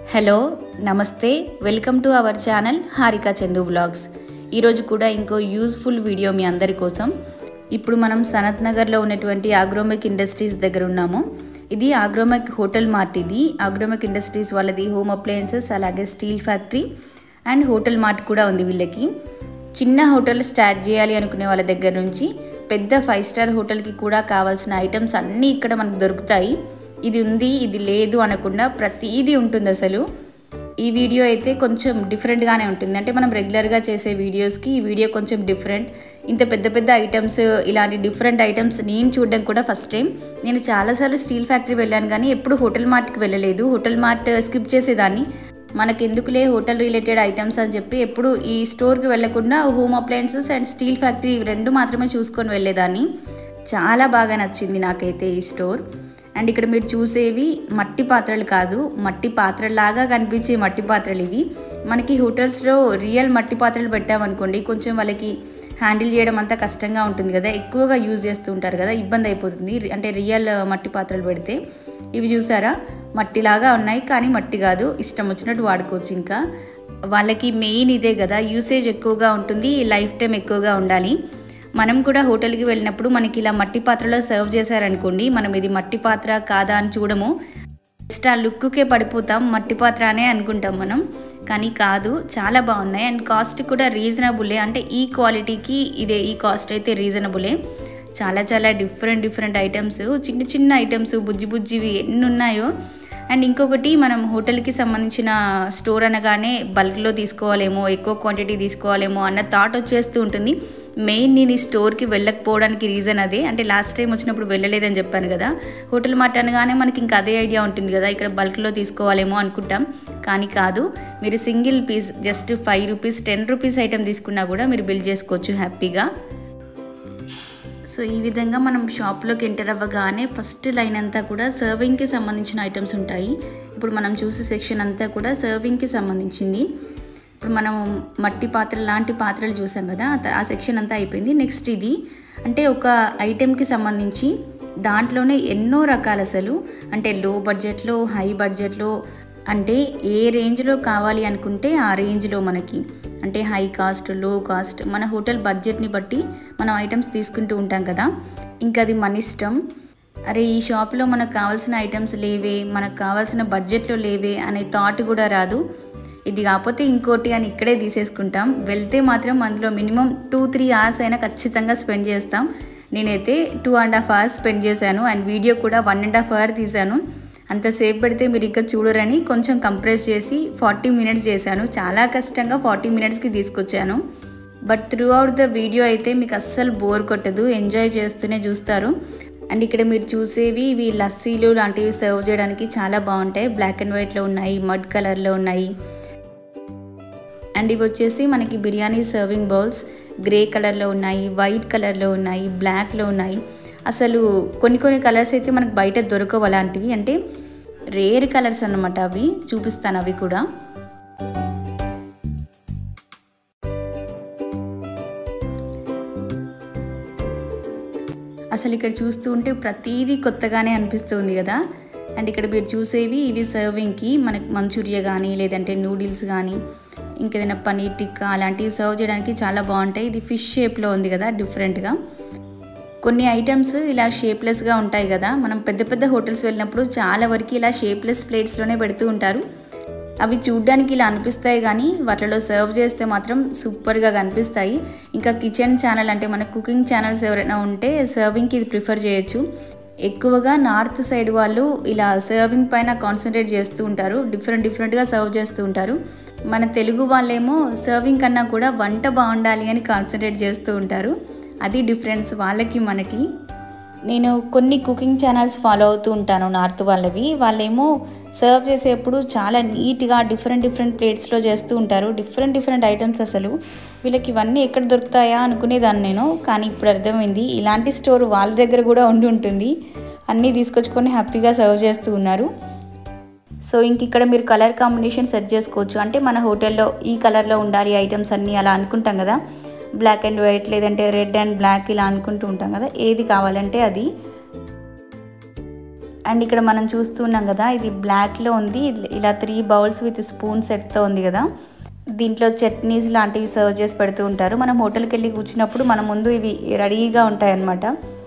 hello నమస్తే welcome to our channel Harika Chandu blogs ఈరోజు కూడా ఇంకో యూజ్ఫుల్ వీడియో మీ అందరి కోసం ఇప్పుడు మనం సనత్ నగర్లో ఉన్నటువంటి ఆగ్రోమెక్ ఇండస్ట్రీస్ దగ్గర ఉన్నాము ఇది ఆగ్రోమెక్ హోటల్ మార్ట్ ఇది ఆగ్రోమెక్ ఇండస్ట్రీస్ వాళ్ళది హోమ్ అప్లయన్సెస్ అలాగే steel factory and hotel mart కూడా ఉంది వీళ్ళకి చిన్న హోటల్ స్టార్ట్ చేయాలి అనుకునే వాళ్ళ దగ్గర నుంచి పెద్ద ఫైవ్ స్టార్ హోటల్కి కూడా కావాల్సిన ఐటమ్స్ అన్నీ ఇక్కడ మనకు దొరుకుతాయి ఇది ఉంది ఇది లేదు అనకుండా ప్రతిదీ ఉంటుంది అసలు ఈ వీడియో అయితే కొంచెం డిఫరెంట్గానే ఉంటుంది అంటే మనం రెగ్యులర్గా చేసే వీడియోస్కి ఈ వీడియో కొంచెం డిఫరెంట్ ఇంత పెద్ద పెద్ద ఐటమ్స్ ఇలాంటి డిఫరెంట్ ఐటమ్స్ నేను చూడడం కూడా ఫస్ట్ టైం నేను చాలాసార్లు స్టీల్ ఫ్యాక్టరీ వెళ్ళాను కానీ ఎప్పుడు హోటల్ మార్ట్కి వెళ్ళలేదు హోటల్ మార్ట్ స్కిప్ చేసేదాన్ని మనకెందుకులే హోటల్ రిలేటెడ్ ఐటమ్స్ అని చెప్పి ఎప్పుడు ఈ స్టోర్కి వెళ్ళకుండా home appliances and steel factory ఇవి రెండు మాత్రమే చూసుకొని వెళ్ళేదాన్ని చాలా బాగా నచ్చింది నాకైతే ఈ స్టోర్ అండ్ ఇక్కడ మీరు చూసేవి మట్టి పాత్రలు కాదు మట్టి పాత్రలాగా కనిపించే మట్టి పాత్రలు ఇవి మనకి హోటల్స్లో రియల్ మట్టి పాత్రలు పెట్టామనుకోండి కొంచెం వాళ్ళకి హ్యాండిల్ చేయడం అంతా కష్టంగా ఉంటుంది కదా ఎక్కువగా యూజ్ చేస్తూ ఉంటారు కదా ఇబ్బంది అయిపోతుంది అంటే రియల్ మట్టి పాత్రలు పెడితే ఇవి చూసారా మట్టిలాగా ఉన్నాయి కానీ మట్టి కాదు ఇష్టం వచ్చినట్టు వాడుకోవచ్చు ఇంకా వాళ్ళకి మెయిన్ ఇదే కదా యూసేజ్ ఎక్కువగా ఉంటుంది లైఫ్ టైం ఎక్కువగా ఉండాలి మనం కూడా హోటల్కి వెళ్ళినప్పుడు మనకి ఇలా మట్టి పాత్రలో సర్వ్ చేశారనుకోండి మనం ఇది మట్టి పాత్ర కాదా అని చూడము జస్ట్ ఆ లుక్కే పడిపోతాం మట్టి పాత్ర అనే అనుకుంటాం మనం కానీ కాదు చాలా బాగున్నాయి అండ్ కాస్ట్ కూడా రీజనబులే అంటే ఈ క్వాలిటీకి ఇదే ఈ కాస్ట్ అయితే రీజనబులే చాలా చాలా డిఫరెంట్ డిఫరెంట్ ఐటమ్స్ చిన్న చిన్న ఐటమ్స్ బుజ్జి బుజ్జివి ఎన్ని ఉన్నాయో అండ్ ఇంకొకటి మనం హోటల్కి సంబంధించిన స్టోర్ అనగానే బల్క్లో తీసుకోవాలేమో ఎక్కువ క్వాంటిటీ తీసుకోవాలేమో అన్న థాట్ వచ్చేస్తూ ఉంటుంది మెయిన్ నేను ఈ స్టోర్కి వెళ్ళకపోవడానికి రీజన్ అదే అంటే లాస్ట్ టైం వచ్చినప్పుడు వెళ్ళలేదని చెప్పాను కదా హోటల్ మార్ట్ అనగానే మనకి ఇంకా అదే ఐడియా ఉంటుంది కదా ఇక్కడ బల్క్లో తీసుకోవాలేమో అనుకుంటాం కానీ కాదు మీరు single piece just five rupees ten rupees item తీసుకున్నా కూడా మీరు బిల్ చేసుకోవచ్చు హ్యాపీగా సో ఈ విధంగా మనం షాప్లోకి ఎంటర్ అవ్వగానే ఫస్ట్ లైన్ అంతా కూడా సర్వింగ్కి సంబంధించిన ఐటమ్స్ ఉంటాయి ఇప్పుడు మనం చూసే సెక్షన్ అంతా కూడా సర్వింగ్కి సంబంధించింది ఇప్పుడు మనం మట్టి పాత్ర లాంటి పాత్రలు చూసాం కదా ఆ సెక్షన్ అంతా అయిపోయింది నెక్స్ట్ ఇది అంటే ఒక ఐటెంకి సంబంధించి దాంట్లోనే ఎన్నో రకాలు అసలు అంటే లో బడ్జెట్లో హై బడ్జెట్లో అంటే ఏ రేంజ్లో కావాలి అనుకుంటే ఆ రేంజ్లో మనకి అంటే హై కాస్ట్ లో కాస్ట్ మన హోటల్ బడ్జెట్ని బట్టి మనం ఐటమ్స్ తీసుకుంటూ ఉంటాం కదా ఇంకా అది మన ఇష్టం అరే ఈ షాప్లో మనకు కావాల్సిన ఐటమ్స్ లేవే మనకు కావాల్సిన బడ్జెట్లో లేవే అనే థాట్ కూడా రాదు ఇది కాకపోతే ఇంకోటి అని ఇక్కడే తీసేసుకుంటాం వెళ్తే మాత్రం అందులో మినిమం టూ త్రీ అవర్స్ అయినా ఖచ్చితంగా స్పెండ్ చేస్తాం నేనైతే two and half hours spend చేశాను అండ్ వీడియో కూడా వన్ అండ్ హాఫ్ అవర్ తీశాను అంతసేపు పెడితే మీరు ఇంకా చూడరని కొంచెం కంప్రెస్ చేసి ఫార్టీ మినిట్స్ చేశాను చాలా కష్టంగా ఫార్టీ మినిట్స్కి తీసుకొచ్చాను but throughout the video అయితే మీకు అస్సలు బోర్ కొట్టదు ఎంజాయ్ చేస్తూనే చూస్తారు అండ్ ఇక్కడ మీరు చూసేవి ఇవి లస్సీలు లాంటివి సర్వ్ చేయడానికి చాలా బాగుంటాయి బ్లాక్ అండ్ వైట్లో ఉన్నాయి మడ్ కలర్లో ఉన్నాయి అండ్ ఇవి వచ్చేసి మనకి బిర్యానీ సర్వింగ్ బౌల్స్ గ్రే కలర్లో ఉన్నాయి వైట్ కలర్లో ఉన్నాయి బ్లాక్లో ఉన్నాయి అసలు కొన్ని కొన్ని కలర్స్ అయితే మనకు బయట దొరకవు అలాంటివి అంటే రేర్ కలర్స్ అన్నమాట అవి చూపిస్తాను అవి కూడా అసలు ఇక్కడ చూస్తూ ఉంటే ప్రతీదీ కొత్తగానే అనిపిస్తుంది కదా అండ్ ఇక్కడ మీరు చూసేవి ఇవి సర్వింగ్కి మనకి మంచూరియా కానీ లేదంటే నూడిల్స్ కానీ ఇంకేదైనా పనీర్ టిక్కా అలాంటివి సర్వ్ చేయడానికి చాలా బాగుంటాయి ఇది ఫిష్ షేప్లో ఉంది కదా డిఫరెంట్గా కొన్ని ఐటమ్స్ ఇలా షేప్లెస్గా ఉంటాయి కదా మనం పెద్ద పెద్ద హోటల్స్ వెళ్ళినప్పుడు చాలా వరకు ఇలా షేప్లెస్ ప్లేట్స్లోనే పెడుతూ ఉంటారు అవి చూడ్డానికి ఇలా అనిపిస్తాయి కానీ వాటిలో సర్వ్ చేస్తే మాత్రం సూపర్గా కనిపిస్తాయి ఇంకా కిచెన్ ఛానల్ అంటే మన కుకింగ్ ఛానల్స్ ఎవరైనా ఉంటే సర్వింగ్కి ఇది ప్రిఫర్ చేయొచ్చు ఎక్కువగా నార్త్ సైడ్ వాళ్ళు ఇలా సర్వింగ్ పైన కాన్సన్ట్రేట్ చేస్తూ ఉంటారు డిఫరెంట్ డిఫరెంట్గా సర్వ్ చేస్తూ ఉంటారు మన తెలుగు వాళ్ళేమో సర్వింగ్ కన్నా కూడా వంట బాగుండాలి అని కాన్సన్ట్రేట్ చేస్తూ ఉంటారు అది డిఫరెన్స్ వాళ్ళకి మనకి నేను కొన్ని కుకింగ్ ఛానల్స్ ఫాలో అవుతూ ఉంటాను నార్త్ వాళ్ళవి వాళ్ళేమో సర్వ్ చేసేప్పుడు చాలా నీట్గా డిఫరెంట్ డిఫరెంట్ ప్లేట్స్లో చేస్తూ ఉంటారు డిఫరెంట్ డిఫరెంట్ ఐటమ్స్ అసలు వీళ్ళకి ఇవన్నీ ఎక్కడ దొరుకుతాయా అనుకునేదాన్ని నేను కానీ ఇప్పుడు అర్థమైంది ఇలాంటి స్టోర్ వాళ్ళ దగ్గర కూడా ఉండి ఉంటుంది అన్నీ తీసుకొచ్చుకొని హ్యాపీగా సర్వ్ చేస్తూ ఉన్నారు సో ఇంక ఇక్కడ మీరు కలర్ కాంబినేషన్ సెట్ చేసుకోవచ్చు అంటే మన హోటల్లో ఈ కలర్లో ఉండాలి ఐటమ్స్ అన్నీ అలా అనుకుంటాం కదా బ్లాక్ అండ్ వైట్ లేదంటే రెడ్ అండ్ బ్లాక్ ఇలా అనుకుంటూ ఉంటాం కదా ఏది కావాలంటే అది అండ్ ఇక్కడ మనం చూస్తున్నాం కదా ఇది బ్లాక్లో ఉంది ఇలా త్రీ బౌల్స్ విత్ స్పూన్ సెట్తో ఉంది కదా దీంట్లో చట్నీస్ లాంటివి సర్వ్ చేసి పెడుతూ ఉంటారు మనం హోటల్కి వెళ్ళి కూర్చున్నప్పుడు మన ముందు ఇవి రెడీగా ఉంటాయి అన్నమాట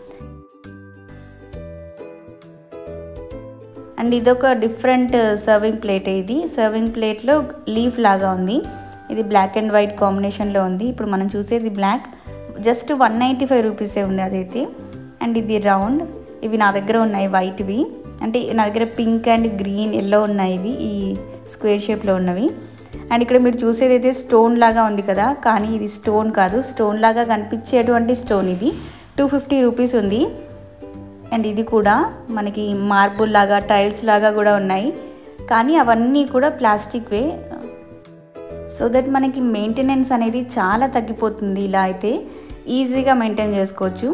అండ్ ఇదొక డిఫరెంట్ సర్వింగ్ ప్లేట్ ఇది సర్వింగ్ ప్లేట్లో లీఫ్ లాగా ఉంది ఇది బ్లాక్ అండ్ వైట్ కాంబినేషన్లో ఉంది ఇప్పుడు మనం చూసేది black just one ninety five రూపీసే ఉంది అదైతే అండ్ ఇది రౌండ్ ఇవి నా దగ్గర ఉన్నాయి వైట్వి అంటే నా దగ్గర పింక్ అండ్ గ్రీన్ ఎల్లో ఉన్నాయి ఇవి ఈ స్క్వేర్ షేప్లో ఉన్నవి అండ్ ఇక్కడ మీరు చూసేది అయితే స్టోన్ లాగా ఉంది కదా కానీ ఇది స్టోన్ కాదు స్టోన్ లాగా కనిపించేటువంటి స్టోన్ ఇది టూ ఫిఫ్టీ రూపీస్ ఉంది అండ్ ఇది కూడా మనకి మార్బుల్ లాగా టైల్స్ లాగా కూడా ఉన్నాయి కానీ అవన్నీ కూడా ప్లాస్టిక్వే సో దట్ మనకి మెయింటెనెన్స్ అనేది చాలా తగ్గిపోతుంది ఇలా అయితే ఈజీగా మెయింటైన్ చేసుకోవచ్చు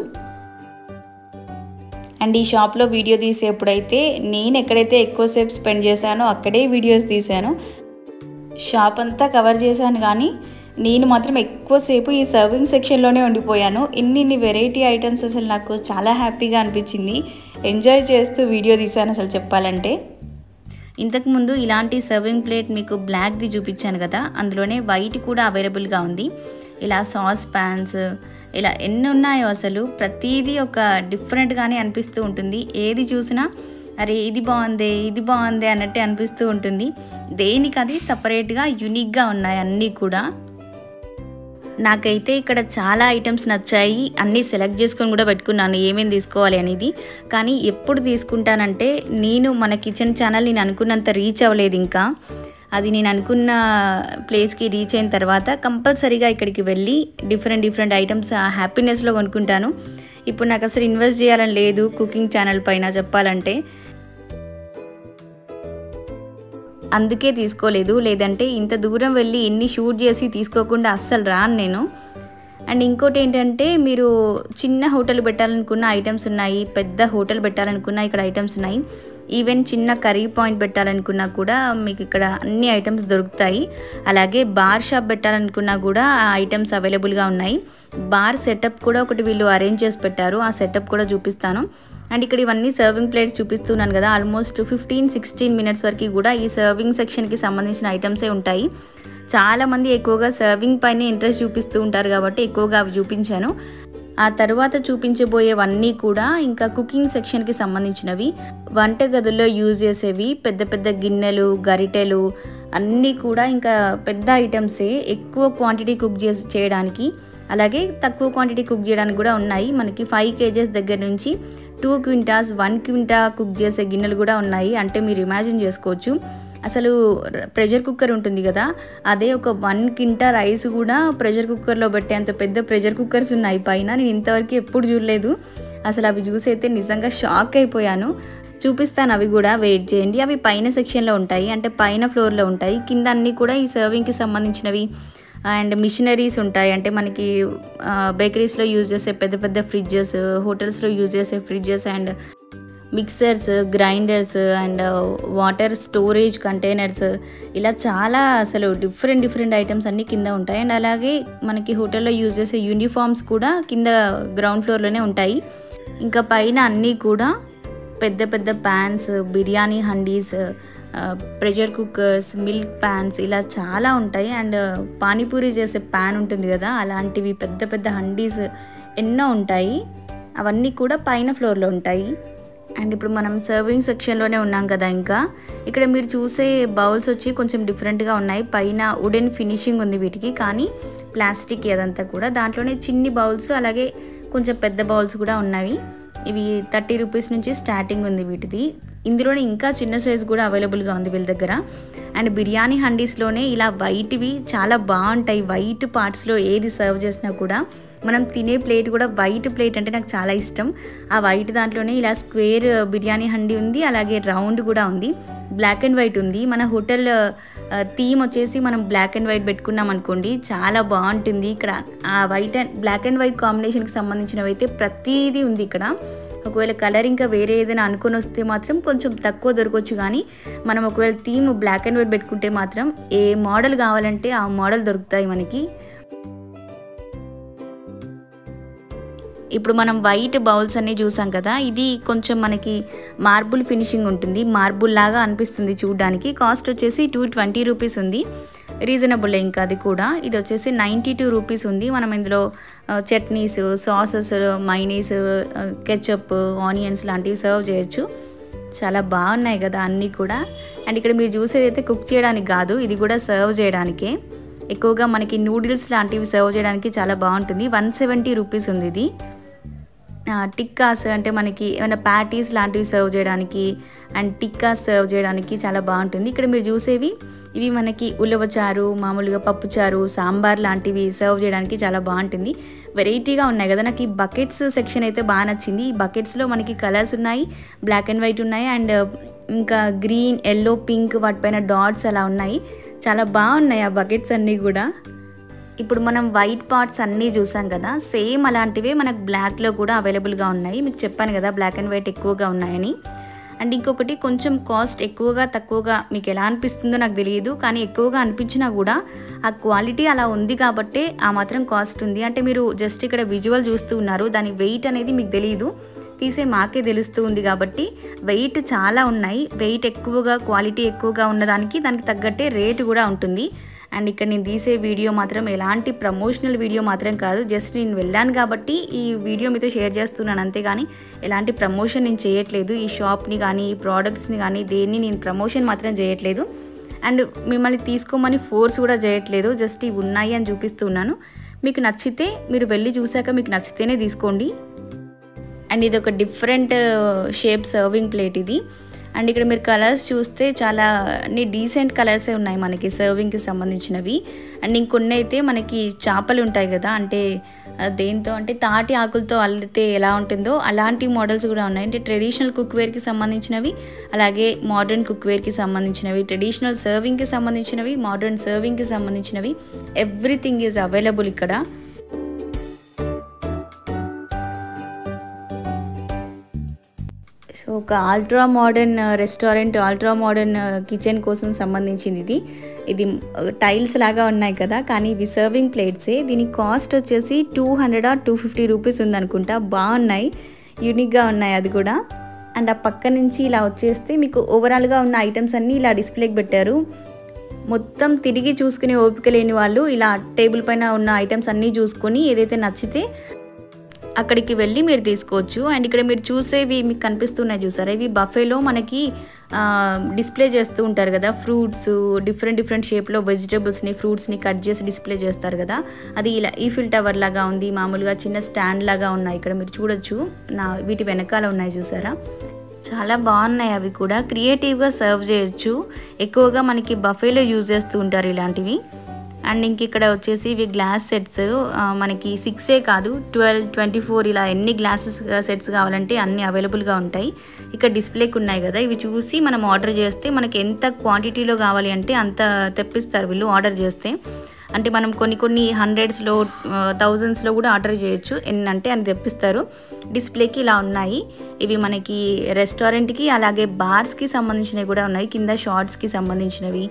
అండ్ ఈ షాప్లో వీడియో తీసేప్పుడైతే నేను ఎక్కడైతే ఎక్కువసేపు స్పెండ్ చేశానో అక్కడే వీడియోస్ తీశాను షాప్ అంతా కవర్ చేశాను కానీ నేను మాత్రం ఎక్కువసేపు ఈ సర్వింగ్ సెక్షన్లోనే ఉండిపోయాను ఇన్ని ఇన్ని వెరైటీ ఐటమ్స్ అసలు నాకు చాలా హ్యాపీగా అనిపించింది ఎంజాయ్ చేస్తూ వీడియో తీశాను అసలు చెప్పాలంటే ఇంతకుముందు ఇలాంటి సర్వింగ్ ప్లేట్ మీకు బ్లాక్ది చూపించాను కదా అందులోనే వైట్ కూడా అవైలబుల్గా ఉంది ఇలా సాస్ ప్యాన్స్ ఇలా ఎన్ని ఉన్నాయో అసలు ప్రతిదీ ఒక డిఫరెంట్గానే అనిపిస్తూ ఉంటుంది ఏది చూసినా అరే ఇది బాగుంది ఇది బాగుంది అన్నట్టే అనిపిస్తూ ఉంటుంది దేనికి అది సపరేట్గా యునిక్గా ఉన్నాయి అన్నీ కూడా నాకైతే ఇక్కడ చాలా ఐటమ్స్ నచ్చాయి అన్నీ సెలెక్ట్ చేసుకొని కూడా పెట్టుకున్నాను ఏమేమి తీసుకోవాలి అనేది కానీ ఎప్పుడు తీసుకుంటానంటే నేను మన కిచెన్ ఛానల్ నేను అనుకున్నంత రీచ్ అవ్వలేదు ఇంకా అది నేను అనుకున్న ప్లేస్కి రీచ్ అయిన తర్వాత కంపల్సరీగా ఇక్కడికి వెళ్ళి డిఫరెంట్ డిఫరెంట్ ఐటమ్స్ ఆ హ్యాపీనెస్లో కొనుక్కుంటాను ఇప్పుడు నాకు అసలు ఇన్వెస్ట్ చేయాలని లేదు కుకింగ్ ఛానల్ పైన చెప్పాలంటే అందుకే తీసుకోలేదు లేదంటే ఇంత దూరం వెళ్ళి ఎన్ని షూట్ చేసి తీసుకోకుండా అస్సలు రాను నేను అండ్ ఇంకోటి ఏంటంటే మీరు చిన్న హోటల్ పెట్టాలనుకున్న ఐటమ్స్ ఉన్నాయి పెద్ద హోటల్ పెట్టాలనుకున్న ఇక్కడ ఐటమ్స్ ఉన్నాయి ఈవెన్ చిన్న కర్రీ పాయింట్ పెట్టాలనుకున్నా కూడా మీకు ఇక్కడ అన్ని ఐటమ్స్ దొరుకుతాయి అలాగే బార్ షాప్ పెట్టాలనుకున్నా కూడా ఆ ఐటమ్స్ అవైలబుల్గా ఉన్నాయి బార్ సెటప్ కూడా ఒకటి వీళ్ళు అరేంజ్ చేసి పెట్టారు ఆ సెటప్ కూడా చూపిస్తాను అండ్ ఇక్కడ ఇవన్నీ సర్వింగ్ ప్లేట్స్ చూపిస్తున్నాను కదా ఆల్మోస్ట్ ఫిఫ్టీన్ సిక్స్టీన్ మినిట్స్ వరకు కూడా ఈ సర్వింగ్ సెక్షన్కి సంబంధించిన ఐటమ్సే ఉంటాయి చాలామంది ఎక్కువగా సర్వింగ్ పైన ఇంట్రెస్ట్ చూపిస్తూ ఉంటారు కాబట్టి ఎక్కువగా అవి చూపించాను ఆ తర్వాత చూపించబోయేవన్నీ కూడా ఇంకా కుకింగ్ సెక్షన్కి సంబంధించినవి వంట గదుల్లో యూజ్ చేసేవి పెద్ద పెద్ద గిన్నెలు గరిటెలు అన్నీ కూడా ఇంకా పెద్ద ఐటమ్సే ఎక్కువ క్వాంటిటీ కుక్ చేసి చేయడానికి అలాగే తక్కువ క్వాంటిటీ కుక్ చేయడానికి కూడా ఉన్నాయి మనకి ఫైవ్ కేజెస్ దగ్గర నుంచి two quintals one quintal cook చేసే గిన్నెలు కూడా ఉన్నాయి అంటే మీరు ఇమాజిన్ చేసుకోవచ్చు అసలు ప్రెషర్ కుక్కర్ ఉంటుంది కదా అదే ఒక వన్ కింటా రైస్ కూడా ప్రెషర్ కుక్కర్లో పెట్టేంత పెద్ద ప్రెషర్ కుక్కర్స్ ఉన్నాయి పైన నేను ఇంతవరకు ఎప్పుడు చూడలేదు అసలు అవి చూసి అయితే నిజంగా షాక్ అయిపోయాను చూపిస్తాను అవి కూడా వెయిట్ చేయండి అవి పైన సెక్షన్లో ఉంటాయి అంటే పైన ఫ్లోర్లో ఉంటాయి కింద అన్నీ కూడా ఈ సర్వింగ్కి సంబంధించినవి అండ్ మిషనరీస్ ఉంటాయి అంటే మనకి బేకరీస్లో యూజ్ చేసే పెద్ద పెద్ద ఫ్రిడ్జెస్ హోటల్స్లో యూజ్ చేసే fridges and mixers grinders and water storage containers ఇలా చాలా అసలు డిఫరెంట్ డిఫరెంట్ ఐటమ్స్ అన్నీ కింద ఉంటాయి అండ్ అలాగే మనకి హోటల్లో యూజ్ చేసే యూనిఫామ్స్ కూడా కింద గ్రౌండ్ ఫ్లోర్లోనే ఉంటాయి ఇంకా పైన అన్నీ కూడా పెద్ద పెద్ద pans biryani handis pressure cookers milk pans ఇలా చాలా ఉంటాయి అండ్ పానీపూరి చేసే ప్యాన్ ఉంటుంది కదా అలాంటివి పెద్ద పెద్ద హండీస్ ఎన్నో ఉంటాయి అవన్నీ కూడా పైన ఫ్లోర్లో ఉంటాయి అండ్ ఇప్పుడు మనం సర్వింగ్ సెక్షన్లోనే ఉన్నాం కదా ఇంకా ఇక్కడ మీరు చూసే బౌల్స్ వచ్చి కొంచెం డిఫరెంట్గా ఉన్నాయి పైన వుడెన్ ఫినిషింగ్ ఉంది వీటికి కానీ ప్లాస్టిక్ అదంతా కూడా దాంట్లోనే చిన్ని బౌల్స్ అలాగే కొంచెం పెద్ద బౌల్స్ కూడా ఉన్నాయి ఇవి థర్టీ రూపీస్ నుంచి స్టార్టింగ్ ఉంది వీటిది ఇందులోనే ఇంకా చిన్న సైజ్ కూడా అవైలబుల్గా ఉంది వీళ్ళ దగ్గర అండ్ బిర్యానీ హండీస్లోనే ఇలా వైట్వి చాలా బాగుంటాయి వైట్ పార్ట్స్లో ఏది సర్వ్ చేసినా కూడా మనం తినే ప్లేట్ కూడా వైట్ ప్లేట్ అంటే నాకు చాలా ఇష్టం ఆ వైట్ దాంట్లోనే ఇలా స్క్వేర్ బిర్యానీ హండీ ఉంది అలాగే రౌండ్ కూడా ఉంది బ్లాక్ అండ్ వైట్ ఉంది మన హోటల్ థీమ్ వచ్చేసి మనం బ్లాక్ అండ్ వైట్ పెట్టుకున్నాం అనుకోండి చాలా బాగుంటుంది ఇక్కడ ఆ white and black and white కాంబినేషన్కి సంబంధించినవి అయితే ప్రతిదీ ఉంది ఇక్కడ ఒకవేళ కలర్ ఇంకా వేరే ఏదైనా అనుకొని వస్తే మాత్రం కొంచెం తక్కువ దొరకవచ్చు కానీ మనం ఒకవేళ థీమ్ బ్లాక్ అండ్ వైట్ పెట్టుకుంటే మాత్రం ఏ మోడల్ కావాలంటే ఆ మోడల్ దొరుకుతాయి మనకి ఇప్పుడు మనం వైట్ బౌల్స్ అన్నీ చూసాం కదా ఇది కొంచెం మనకి మార్బుల్ ఫినిషింగ్ ఉంటుంది మార్బుల్ లాగా అనిపిస్తుంది చూడడానికి కాస్ట్ వచ్చేసి టూ ట్వంటీ రూపీస్ ఉంది రీజనబుల్ ఇంకా అది కూడా ఇది వచ్చేసి నైంటీ టూ రూపీస్ ఉంది మనం ఇందులో chutneys sauces mayonnaise ketchup onions లాంటివి సర్వ్ చేయొచ్చు చాలా బాగున్నాయి కదా అన్నీ కూడా అండ్ ఇక్కడ మీరు చూసేది అయితే కుక్ చేయడానికి కాదు ఇది కూడా సర్వ్ చేయడానికే ఎక్కువగా మనకి నూడిల్స్ లాంటివి సర్వ్ చేయడానికి చాలా బాగుంటుంది వన్ సెవెంటీ రూపీస్ ఉంది ఇది టిక్కాస్ అంటే మనకి ఏమైనా ప్యాటీస్ లాంటివి సర్వ్ చేయడానికి అండ్ టిక్కాస్ సర్వ్ చేయడానికి చాలా బాగుంటుంది ఇక్కడ మీరు చూసేవి ఇవి మనకి ఉలవచారు మామూలుగా పప్పుచారు సాంబార్ లాంటివి సర్వ్ చేయడానికి చాలా బాగుంటుంది వెరైటీగా ఉన్నాయి కదా నాకు ఈ బకెట్స్ సెక్షన్ అయితే బాగా నచ్చింది ఈ బకెట్స్లో మనకి కలర్స్ ఉన్నాయి బ్లాక్ అండ్ వైట్ ఉన్నాయి అండ్ ఇంకా గ్రీన్ ఎల్లో పింక్ వాటిపైన డాట్స్ అలా ఉన్నాయి చాలా బాగున్నాయి ఆ బకెట్స్ అన్నీ కూడా ఇప్పుడు మనం వైట్ పార్ట్స్ అన్నీ చూసాం కదా సేమ్ అలాంటివే మనకు బ్లాక్లో కూడా అవైలబుల్గా ఉన్నాయి మీకు చెప్పాను కదా బ్లాక్ అండ్ వైట్ ఎక్కువగా ఉన్నాయని అండ్ ఇంకొకటి కొంచెం కాస్ట్ ఎక్కువగా తక్కువగా మీకు ఎలా అనిపిస్తుందో నాకు తెలియదు కానీ ఎక్కువగా అనిపించినా కూడా ఆ క్వాలిటీ అలా ఉంది కాబట్టే ఆ మాత్రం కాస్ట్ ఉంది అంటే మీరు జస్ట్ ఇక్కడ విజువల్ చూస్తూ ఉన్నారు దాని వెయిట్ అనేది మీకు తెలియదు తీసే మాకే తెలుస్తూ ఉంది కాబట్టి వెయిట్ చాలా ఉన్నాయి వెయిట్ ఎక్కువగా క్వాలిటీ ఎక్కువగా ఉన్నదానికి దానికి తగ్గట్టే రేటు కూడా ఉంటుంది అండ్ ఇక్కడ నేను తీసే వీడియో మాత్రం ఎలాంటి ప్రమోషనల్ వీడియో మాత్రం కాదు జస్ట్ నేను వెళ్ళాను కాబట్టి ఈ వీడియో మీతో షేర్ చేస్తున్నాను అంతేగాని ఎలాంటి ప్రమోషన్ నేను చేయట్లేదు ఈ షాప్ని కానీ ఈ ప్రోడక్ట్స్ని కానీ దేన్ని నేను ప్రమోషన్ మాత్రం చేయట్లేదు అండ్ మిమ్మల్ని తీసుకోమని ఫోర్స్ కూడా చేయట్లేదు జస్ట్ ఇవి ఉన్నాయి అని చూపిస్తున్నాను మీకు నచ్చితే మీరు వెళ్ళి చూశాక మీకు నచ్చితేనే తీసుకోండి అండ్ ఇది ఒక డిఫరెంట్ షేప్ సర్వింగ్ ప్లేట్ ఇది అండ్ ఇక్కడ మీరు కలర్స్ చూస్తే చాలా అన్ని డీసెంట్ కలర్సే ఉన్నాయి మనకి సర్వింగ్కి సంబంధించినవి అండ్ ఇంకొన్ని అయితే మనకి చేపలు ఉంటాయి కదా అంటే దేంతో అంటే తాటి ఆకులతో అల్లితే ఎలా ఉంటుందో అలాంటి మోడల్స్ కూడా ఉన్నాయి అంటే ట్రెడిషనల్ కుక్వేర్కి సంబంధించినవి అలాగే మోడర్న్ కుక్వేర్కి సంబంధించినవి ట్రెడిషనల్ సర్వింగ్కి సంబంధించినవి మోడర్న్ సర్వింగ్కి సంబంధించినవి ఎవ్రీథింగ్ ఈజ్ అవైలబుల్ ఇక్కడ సో ఒక ultra modern restaurant ultra modern kitchen కోసం సంబంధించింది ఇది ఇది టైల్స్ లాగా ఉన్నాయి కదా కానీ ఇవి సర్వింగ్ ప్లేట్సే దీని కాస్ట్ వచ్చేసి two hundred or two fifty rupees ఉందనుకుంటా బాగున్నాయి యూనిక్గా ఉన్నాయి అది కూడా అండ్ ఆ పక్క నుంచి ఇలా వచ్చేస్తే మీకు ఓవరాల్గా ఉన్న ఐటమ్స్ అన్నీ ఇలా డిస్ప్లేకి పెట్టారు మొత్తం తిరిగి చూసుకునే ఓపిక లేని వాళ్ళు ఇలా టేబుల్ పైన ఉన్న ఐటమ్స్ అన్నీ చూసుకొని ఏదైతే నచ్చితే అక్కడికి వెళ్ళి మీరు తీసుకోవచ్చు అండ్ ఇక్కడ మీరు చూసేవి మీకు కనిపిస్తున్నాయి చూసారా ఇవి బఫేలో మనకి డిస్ప్లే చేస్తూ ఉంటారు కదా ఫ్రూట్స్ డిఫరెంట్ డిఫరెంట్ షేప్లో వెజిటేబుల్స్ని ఫ్రూట్స్ని కట్ చేసి డిస్ప్లే చేస్తారు కదా అది ఇలా ఈఫిల్ టవర్ లాగా ఉంది మామూలుగా చిన్న స్టాండ్ లాగా ఉన్నాయి ఇక్కడ మీరు చూడొచ్చు నా వీటి వెనకాల ఉన్నాయి చూసారా చాలా బాగున్నాయి అవి కూడా క్రియేటివ్గా సర్వ్ చేయొచ్చు ఎక్కువగా మనకి బఫేలో యూజ్ చేస్తూ ఉంటారు ఇలాంటివి అండ్ ఇంక ఇక్కడ వచ్చేసి ఇవి గ్లాస్ సెట్స్ మనకి సిక్సే కాదు ట్వెల్వ్ ట్వంటీ ఫోర్ ఇలా ఎన్ని గ్లాసెస్ సెట్స్ కావాలంటే అన్ని అవైలబుల్గా ఉంటాయి ఇక్కడ డిస్ప్లేకి ఉన్నాయి కదా ఇవి చూసి మనం ఆర్డర్ చేస్తే మనకి ఎంత క్వాంటిటీలో కావాలి అంటే అంత తెప్పిస్తారు వీళ్ళు ఆర్డర్ చేస్తే అంటే మనం కొన్ని కొన్ని హండ్రెడ్స్లో థౌజండ్స్లో కూడా ఆర్డర్ చేయొచ్చు ఎన్ని అంటే అని తెప్పిస్తారు డిస్ప్లేకి ఇలా ఉన్నాయి ఇవి మనకి రెస్టారెంట్కి అలాగే బార్స్కి సంబంధించినవి కూడా ఉన్నాయి కింద షార్ట్స్కి సంబంధించినవి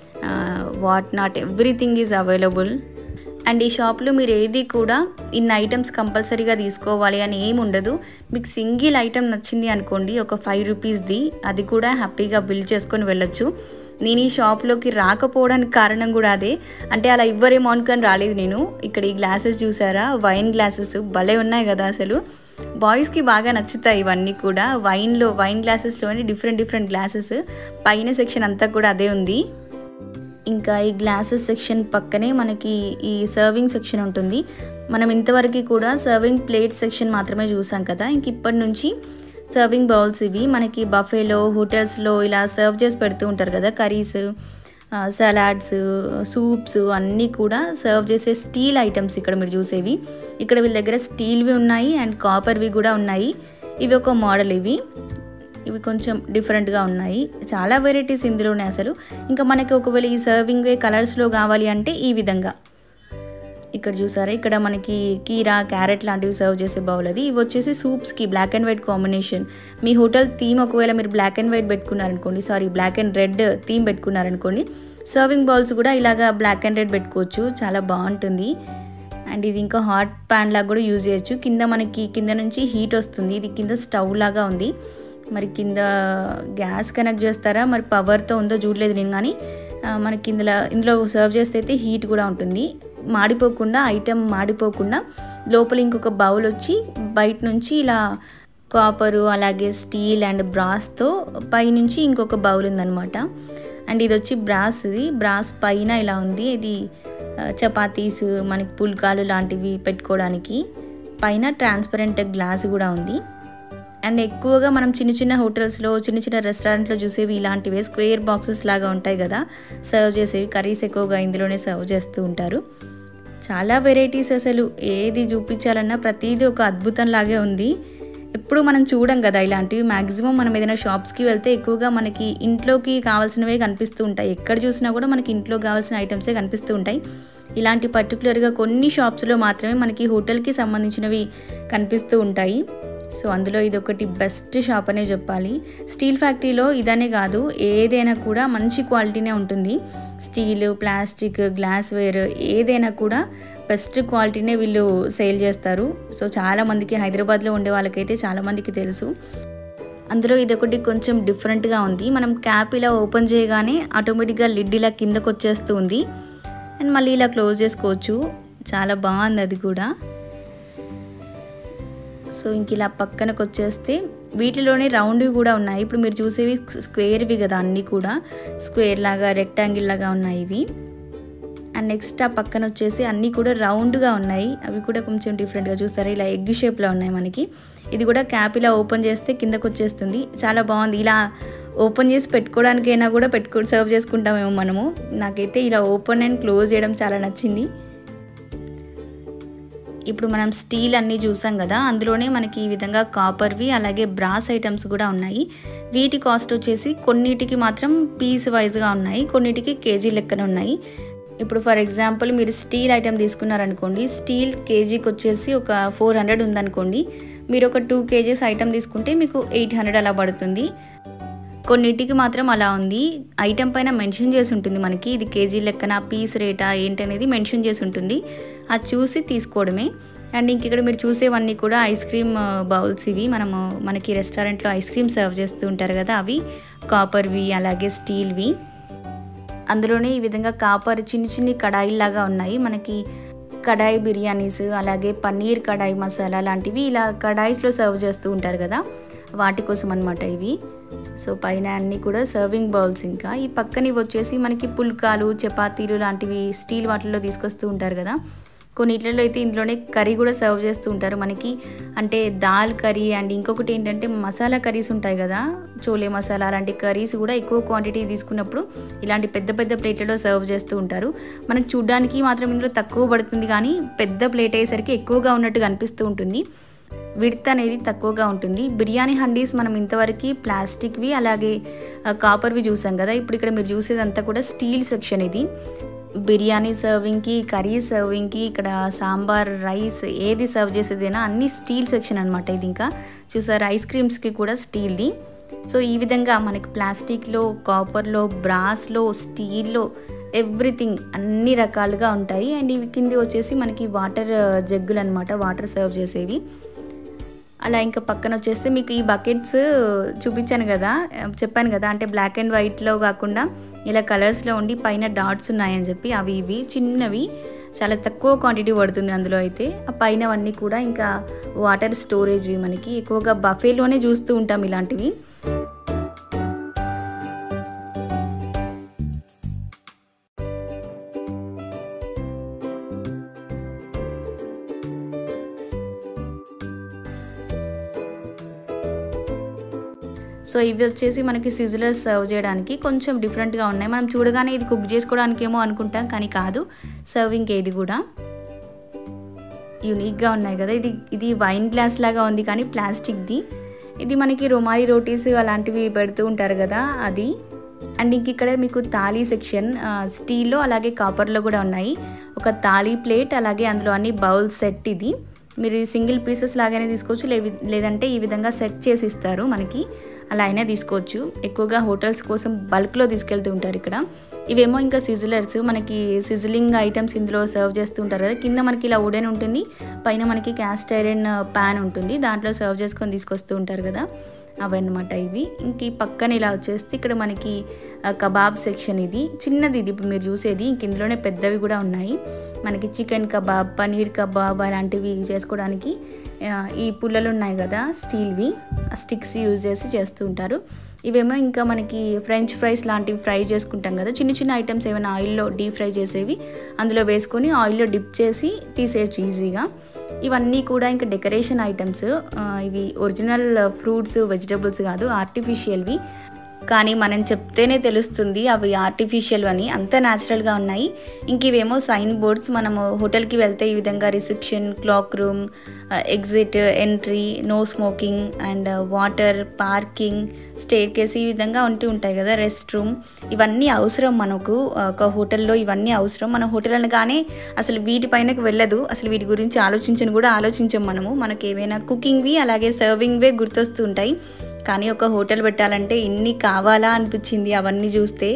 what not everything is available and ఈ షాప్లో మీరు ఏది కూడా ఇన్ని ఐటమ్స్ కంపల్సరీగా తీసుకోవాలి అని ఏమి ఉండదు మీకు సింగిల్ ఐటమ్ నచ్చింది అనుకోండి ఒక ఫైవ్ రూపీస్ది అది కూడా హ్యాపీగా బిల్ చేసుకొని వెళ్ళొచ్చు నేను ఈ షాప్లోకి రాకపోవడానికి కారణం కూడా అదే అంటే అలా ఇవ్వరేమో అనుకొని రాలేదు నేను ఇక్కడ ఈ గ్లాసెస్ చూసారా వైన్ గ్లాసెస్ భలే ఉన్నాయి కదా అసలు బాయ్స్కి బాగా నచ్చుతాయి ఇవన్నీ కూడా వైన్లో వైన్ గ్లాసెస్లోని డిఫరెంట్ డిఫరెంట్ గ్లాసెస్ పైన సెక్షన్ అంతా కూడా అదే ఉంది ఇంకా ఈ గ్లాసెస్ సెక్షన్ పక్కనే మనకి ఈ సర్వింగ్ సెక్షన్ ఉంటుంది మనం ఇంతవరకు కూడా సర్వింగ్ ప్లేట్ సెక్షన్ మాత్రమే చూసాం కదా ఇంక ఇప్పటి నుంచి సర్వింగ్ బౌల్స్ ఇవి మనకి బఫేలో హోటల్స్లో ఇలా సర్వ్ చేసి పెడుతూ ఉంటారు కదా కర్రీస్ సలాడ్స్ సూప్స్ అన్నీ కూడా సర్వ్ చేసే స్టీల్ ఐటమ్స్ ఇక్కడ మీరు చూసేవి ఇక్కడ వీళ్ళ దగ్గర స్టీల్వి ఉన్నాయి అండ్ కాపర్వి కూడా ఉన్నాయి ఇవి ఒక మోడల్ ఇవి ఇవి కొంచెం డిఫరెంట్గా ఉన్నాయి చాలా వెరైటీస్ ఇందులోనే అసలు ఇంకా మనకి ఒకవేళ ఈ సర్వింగ్ వే కలర్స్లో కావాలి అంటే ఈ విధంగా ఇక్కడ చూసారా ఇక్కడ మనకి కీరా క్యారెట్ లాంటివి సర్వ్ చేసే బౌల్ అది ఇవి వచ్చేసి సూప్స్కి బ్లాక్ అండ్ వైట్ కాంబినేషన్ మీ హోటల్ థీమ్ ఒకవేళ మీరు బ్లాక్ అండ్ వైట్ పెట్టుకున్నారనుకోండి sorry black and red theme పెట్టుకున్నారనుకోండి సర్వింగ్ బౌల్స్ కూడా ఇలాగా బ్లాక్ అండ్ రెడ్ పెట్టుకోవచ్చు చాలా బాగుంటుంది అండ్ ఇది ఇంకా హాట్ ప్యాన్ లాగా కూడా యూజ్ చేయొచ్చు కింద మనకి కింద నుంచి హీట్ వస్తుంది ఇది కింద స్టవ్ లాగా ఉంది మరి కింద గ్యాస్ కనెక్ట్ చేస్తారా మరి పవర్తో ఉందో చూడలేదు నేను కానీ ఆ, మనకి ఇందులో ఇందులో సర్వ్ చేస్తే అయితే హీట్ కూడా ఉంటుంది మాడిపోకుండా ఐటెం మాడిపోకుండా లోపల ఇంకొక బౌల్ వచ్చి బయట నుంచి ఇలా కాపరు అలాగే స్టీల్ అండ్ బ్రాస్తో పైనుంచి ఇంకొక బౌల్ ఉందన్నమాట అండ్ ఇది వచ్చి బ్రాస్ ఇది బ్రాస్ పైన ఇలా ఉంది ఇది ఆ, చపాతీస్ మనకి పుల్కాలు లాంటివి పెట్టుకోవడానికి పైన ట్రాన్స్పరెంట్ గ్లాస్ కూడా ఉంది అండ్ ఎక్కువగా మనం చిన్న చిన్న హోటల్స్లో చిన్న చిన్న రెస్టారెంట్లో చూసేవి ఇలాంటివే స్క్వేర్ బాక్సెస్ లాగా ఉంటాయి కదా సర్వ్ చేసేవి కర్రీస్ ఎక్కువగా ఇందులోనే సర్వ్ చేస్తూ ఉంటారు చాలా వెరైటీస్ అసలు ఏది చూపించాలన్నా ప్రతిదీ ఒక అద్భుతం లాగే ఉంది ఎప్పుడు మనం చూడం కదా ఇలాంటివి మ్యాక్సిమం మనం ఏదైనా షాప్స్కి వెళ్తే ఎక్కువగా మనకి ఇంట్లోకి కావాల్సినవే కనిపిస్తూ ఉంటాయి ఎక్కడ చూసినా కూడా మనకి ఇంట్లో కావాల్సిన ఐటమ్సే కనిపిస్తూ ఉంటాయి ఇలాంటి పర్టికులర్గా కొన్ని షాప్స్లో మాత్రమే మనకి హోటల్కి సంబంధించినవి కనిపిస్తూ ఉంటాయి సో అందులో ఇది ఒకటి బెస్ట్ షాప్ అనే చెప్పాలి స్టీల్ ఫ్యాక్టరీలో ఇదనే కాదు ఏదైనా కూడా మంచి క్వాలిటీనే ఉంటుంది స్టీల్ ప్లాస్టిక్ గ్లాస్ వేర్ ఏదైనా కూడా బెస్ట్ క్వాలిటీనే వీళ్ళు సేల్ చేస్తారు సో చాలామందికి హైదరాబాద్లో ఉండే వాళ్ళకైతే చాలామందికి తెలుసు అందులో ఇది ఒకటి కొంచెం డిఫరెంట్గా ఉంది మనం క్యాప్ ఇలా ఓపెన్ చేయగానే ఆటోమేటిక్గా లిడ్ ఇలా కిందకు వచ్చేస్తూ ఉంది అండ్ మళ్ళీ ఇలా క్లోజ్ చేసుకోవచ్చు చాలా బాగుంది అది కూడా సో ఇంక ఇలా పక్కనకు వచ్చేస్తే వీటిలోనే రౌండ్వి కూడా ఉన్నాయి ఇప్పుడు మీరు చూసేవి స్క్వేర్వి కదా అన్నీ కూడా స్క్వేర్ లాగా రెక్టాంగిల్ లాగా ఉన్నాయి ఇవి అండ్ నెక్స్ట్ ఆ పక్కన వచ్చేసి అన్నీ కూడా రౌండ్గా ఉన్నాయి అవి కూడా కొంచెం డిఫరెంట్గా చూస్తారా ఇలా ఎగ్ షేప్లో ఉన్నాయి మనకి ఇది కూడా క్యాప్ ఇలా ఓపెన్ చేస్తే కిందకు వచ్చేస్తుంది చాలా బాగుంది ఇలా ఓపెన్ చేసి పెట్టుకోవడానికైనా కూడా పెట్టుకో సర్వ్ చేసుకుంటామేమో మనము నాకైతే ఇలా ఓపెన్ అండ్ క్లోజ్ చేయడం చాలా నచ్చింది ఇప్పుడు మనం స్టీల్ అన్నీ చూసాం కదా అందులోనే మనకి ఈ విధంగా కాపర్వి అలాగే బ్రాస్ ఐటమ్స్ కూడా ఉన్నాయి వీటి కాస్ట్ వచ్చేసి కొన్నిటికి మాత్రం పీస్ వైజ్గా ఉన్నాయి కొన్నిటికి కేజీ లెక్కన ఉన్నాయి ఇప్పుడు ఫర్ ఎగ్జాంపుల్ మీరు స్టీల్ ఐటమ్ తీసుకున్నారనుకోండి స్టీల్ కేజీకి వచ్చేసి ఒక ఫోర్ హండ్రెడ్ ఉందనుకోండి మీరు ఒక టూ కేజీస్ ఐటమ్ తీసుకుంటే మీకు ఎయిట్ హండ్రెడ్ అలా పడుతుంది కొన్నిటికి మాత్రం అలా ఉంది ఐటెం పైన మెన్షన్ చేసి ఉంటుంది మనకి ఇది కేజీ లెక్కన పీస్ రేటా ఏంటనేది మెన్షన్ చేసి ఉంటుంది అది చూసి తీసుకోవడమే అండ్ ఇంక ఇక్కడ మీరు చూసేవన్నీ కూడా ఐస్ క్రీమ్ బౌల్స్ ఇవి మనము మనకి రెస్టారెంట్లో ఐస్ క్రీమ్ సర్వ్ చేస్తూ ఉంటారు కదా అవి కాపర్వి అలాగే స్టీల్వి అందులోనే ఈ విధంగా కాపర్ చిన్న చిన్ని కడాయిల్లాగా ఉన్నాయి మనకి కడాయి బిర్యానీస్ అలాగే పన్నీర్ కడాయి మసాలా లాంటివి ఇలా కడాయిస్లో సర్వ్ చేస్తూ ఉంటారు కదా వాటి కోసం అనమాట ఇవి సో పైన అన్నీ కూడా సర్వింగ్ బౌల్స్ ఇంకా ఈ పక్కన ఇవి వచ్చేసి మనకి పుల్కాలు చపాతీలు లాంటివి స్టీల్ వాటిల్లో తీసుకొస్తూ ఉంటారు కదా కొన్నిట్లలో అయితే ఇందులోనే కర్రీ కూడా సర్వ్ చేస్తూ ఉంటారు మనకి అంటే దాల్ కర్రీ అండ్ ఇంకొకటి ఏంటంటే మసాలా కర్రీస్ ఉంటాయి కదా చోలే మసాలా అలాంటి కర్రీస్ కూడా ఎక్కువ క్వాంటిటీ తీసుకున్నప్పుడు ఇలాంటి పెద్ద పెద్ద ప్లేట్లలో సర్వ్ చేస్తూ ఉంటారు మనకు చూడ్డానికి మాత్రం ఇందులో తక్కువ పడుతుంది కానీ పెద్ద ప్లేట్ అయ్యేసరికి ఎక్కువగా ఉన్నట్టుగా అనిపిస్తూ ఉంటుంది విడ్త్ అనేది తక్కువగా ఉంటుంది బిర్యానీ హండీస్ మనం ఇంతవరకు ప్లాస్టిక్వి అలాగే ఆ, కాపర్వి చూసాం కదా ఇప్పుడు ఇక్కడ మీరు చూసేదంతా కూడా స్టీల్ సెక్షన్ ఇది బిర్యానీ సర్వింగ్కి కర్రీ సర్వింగ్కి ఇక్కడ సాంబార్ రైస్ ఏది సర్వ్ చేసేదైనా అన్ని స్టీల్ సెక్షన్ అనమాట ఇది ఇంకా చూసారు ఐస్ క్రీమ్స్కి కూడా స్టీల్ది సో ఈ విధంగా మనకి ప్లాస్టిక్లో కాపర్లో బ్రాస్లో స్టీల్లో ఎవ్రీథింగ్ అన్ని రకాలుగా ఉంటాయి అండ్ ఇవి కింది వచ్చేసి మనకి వాటర్ జగ్గులు అనమాట వాటర్ సర్వ్ చేసేవి అలా ఇంకా పక్కన వచ్చేస్తే మీకు ఈ బకెట్స్ చూపించాను కదా చెప్పాను కదా అంటే బ్లాక్ అండ్ వైట్లో కాకుండా ఇలా కలర్స్లో ఉండి పైన డాట్స్ ఉన్నాయని చెప్పి అవి ఇవి చిన్నవి చాలా తక్కువ క్వాంటిటీ పడుతుంది అందులో అయితే ఆ పైనవన్నీ కూడా ఇంకా వాటర్ స్టోరేజ్వి మనకి ఎక్కువగా బఫేలోనే చూస్తూ ఉంటాం ఇలాంటివి సో ఇవి వచ్చేసి మనకి సిజిలర్స్ సర్వ్ చేయడానికి కొంచెం డిఫరెంట్గా ఉన్నాయి మనం చూడగానే ఇది కుక్ చేసుకోవడానికి ఏమో అనుకుంటాం కానీ కాదు సర్వింగ్ ఇది కూడా యూనిక్గా ఉన్నాయి కదా ఇది ఇది వైన్ గ్లాస్ లాగా ఉంది కానీ ప్లాస్టిక్ది ఇది మనకి రుమాలి రోటీస్ అలాంటివి పెడుతూ ఉంటారు కదా అది అండ్ ఇంక ఇక్కడ మీకు తాళీ సెక్షన్ స్టీల్లో అలాగే కాపర్లో కూడా ఉన్నాయి ఒక తాళీ ప్లేట్ అలాగే అందులో అన్ని బౌల్ సెట్ ఇది మీరు సింగిల్ పీసెస్ లాగానే తీసుకోవచ్చు లేవి లేదంటే ఈ విధంగా సెట్ చేసి ఇస్తారు మనకి అలా అయినా తీసుకోవచ్చు ఎక్కువగా హోటల్స్ కోసం బల్క్లో తీసుకెళ్తూ ఉంటారు ఇక్కడ ఇవేమో ఇంకా సిజిలర్స్ మనకి సిజిలింగ్ ఐటమ్స్ ఇందులో సర్వ్ చేస్తూ ఉంటారు కదా కింద మనకి ఇలా ఉడెన్ ఉంటుంది పైన మనకి క్యాస్ట్ ఐరన్ ప్యాన్ ఉంటుంది దాంట్లో సర్వ్ చేసుకొని తీసుకొస్తూ ఉంటారు కదా అవన్నమాట ఇవి ఇంక ఈ పక్కన ఇలా వచ్చేస్తే ఇక్కడ మనకి ఆ, కబాబ్ సెక్షన్ ఇది చిన్నది ఇది ఇప్పుడు మీరు చూసేది ఇంక ఇందులోనే పెద్దవి కూడా ఉన్నాయి మనకి చికెన్ కబాబ్ పనీర్ కబాబ్ అలాంటివి చేసుకోవడానికి ఆ, ఈ పుల్లలు ఉన్నాయి కదా స్టీల్వి స్టిక్స్ యూజ్ చేసి చేస్తూ ఉంటారు ఇవేమో ఇంకా మనకి ఫ్రెంచ్ ఫ్రైస్ లాంటివి ఫ్రై చేసుకుంటాం కదా చిన్న చిన్న ఐటమ్స్ ఏమైనా ఆయిల్లో డీప్ ఫ్రై చేసేవి అందులో వేసుకొని ఆయిల్లో డిప్ చేసి తీసేయచ్చు ఈజీగా ఇవన్నీ కూడా ఇంకా డెకరేషన్ ఐటమ్స్ ఇవి ఒరిజినల్ ఫ్రూట్స్ వెజిటబుల్స్ కాదు ఆర్టిఫిషియల్వి కానీ మనం చెప్తేనే తెలుస్తుంది అవి ఆర్టిఫిషియల్ అని అంత న్యాచురల్గా ఉన్నాయి ఇంక ఇవేమో సైన్ బోర్డ్స్ మనము హోటల్కి వెళ్తే ఈ విధంగా reception cloakroom exit entry no smoking and water parking staircase ఈ విధంగా ఉంటూ ఉంటాయి కదా రెస్ట్ రూమ్ ఇవన్నీ అవసరం మనకు ఒక హోటల్లో ఇవన్నీ అవసరం మన హోటల్ అనగానే అసలు వీటిపైనకి వెళ్ళదు అసలు వీటి గురించి ఆలోచించని కూడా ఆలోచించం మనము మనకి ఏవైనా కుకింగ్వి అలాగే సర్వింగ్వే గుర్తొస్తూ ఉంటాయి కానీ ఒక హోటల్ పెట్టాలంటే ఇన్ని కావాలా అనిపించింది అవన్నీ చూస్తే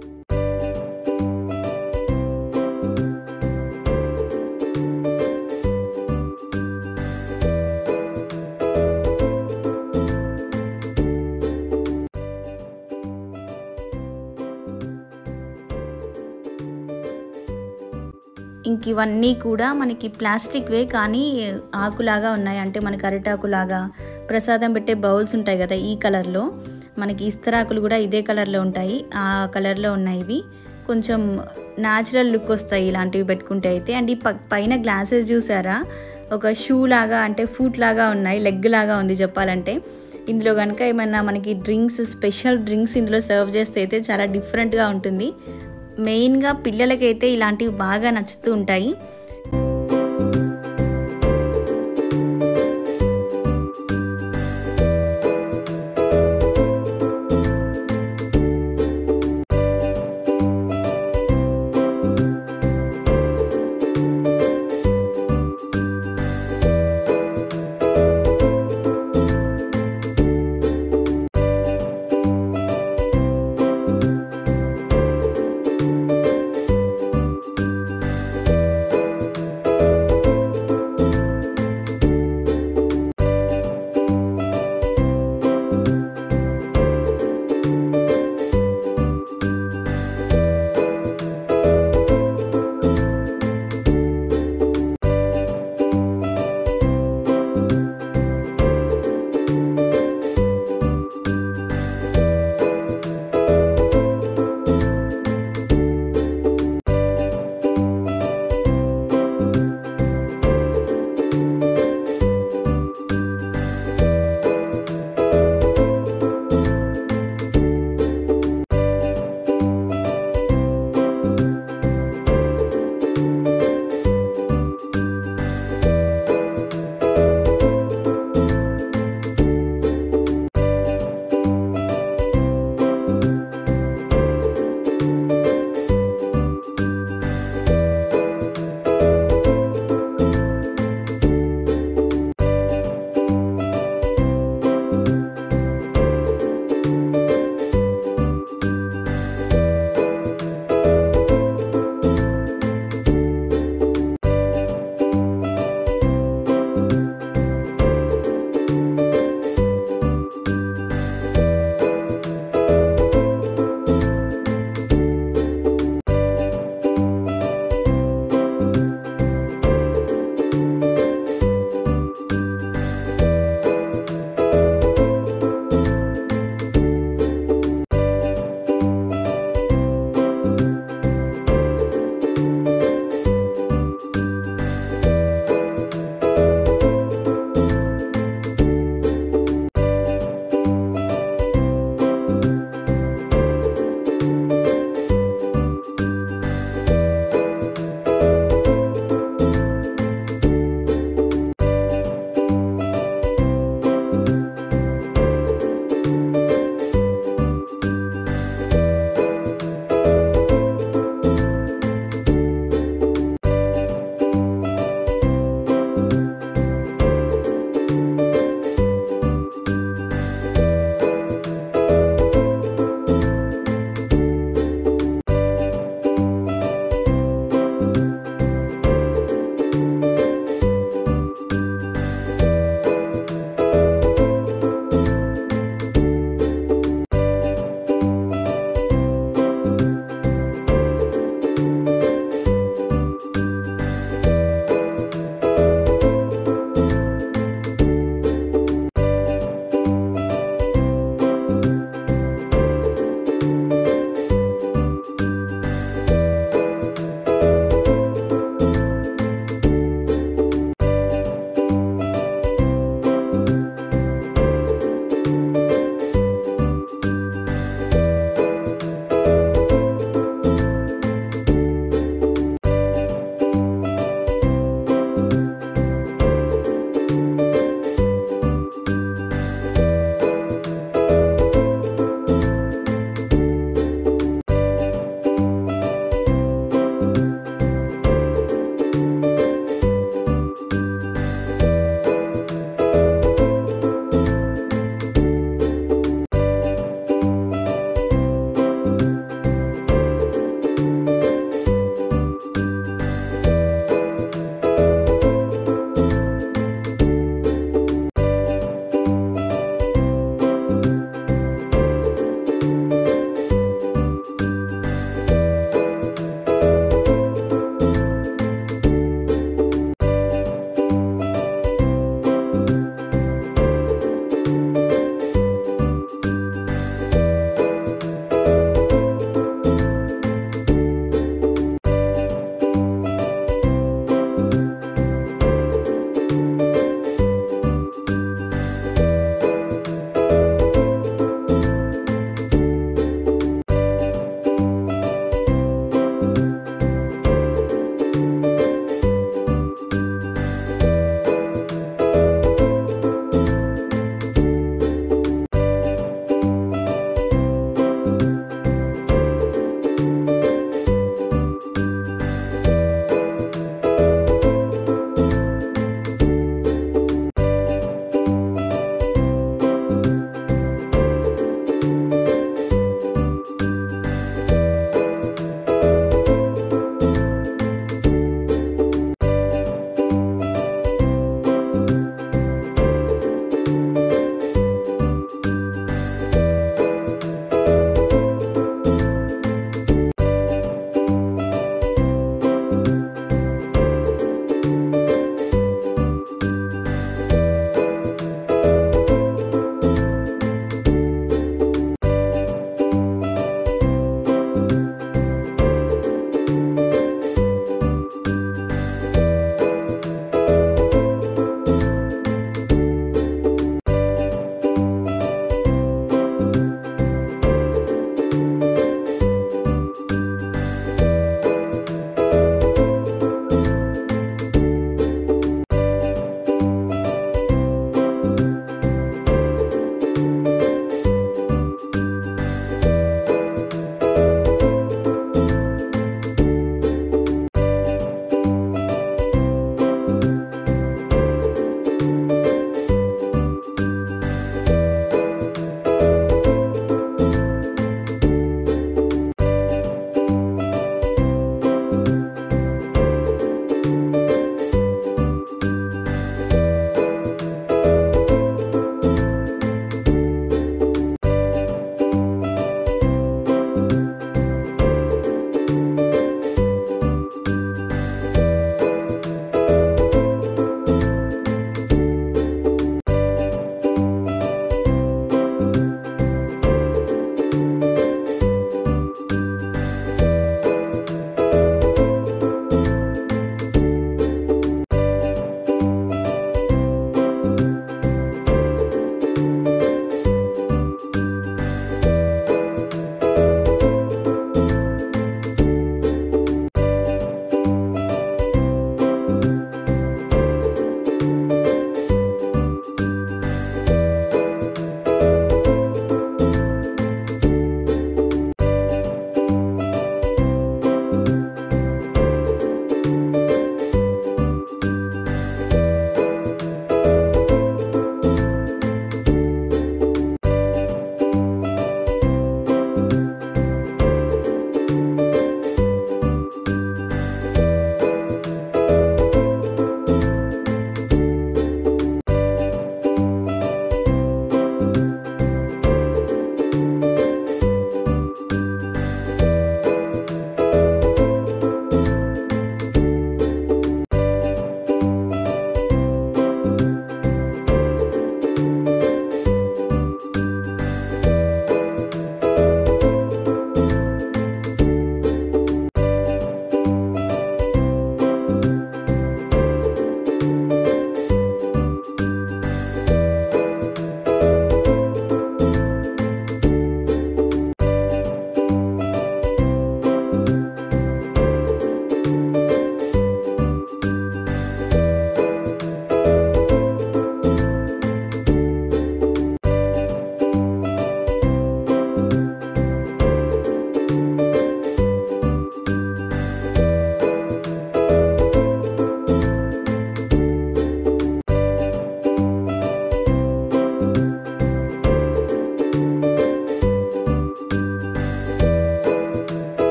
ఇంక ఇవన్నీ కూడా మనకి ప్లాస్టిక్వే కానీ ఆకులాగా ఉన్నాయి అంటే మనకి అరిటాకులాగా ప్రసాదం పెట్టే బౌల్స్ ఉంటాయి కదా ఈ కలర్లో మనకి ఇస్తరాకులు కూడా ఇదే కలర్లో ఉంటాయి ఆ కలర్లో ఉన్నాయి ఇవి కొంచెం న్యాచురల్ లుక్ వస్తాయి ఇలాంటివి పెట్టుకుంటే అయితే అండ్ ఈ ప- పైన గ్లాసెస్ చూసారా ఒక షూ లాగా అంటే ఫూట్ లాగా ఉన్నాయి లెగ్ లాగా ఉంది చెప్పాలంటే ఇందులో కనుక ఏమన్నా మనకి డ్రింక్స్ స్పెషల్ డ్రింక్స్ ఇందులో సర్వ్ చేస్తే అయితే చాలా డిఫరెంట్గా ఉంటుంది మెయిన్గా పిల్లలకైతే ఇలాంటివి బాగా నచ్చుతూ ఉంటాయి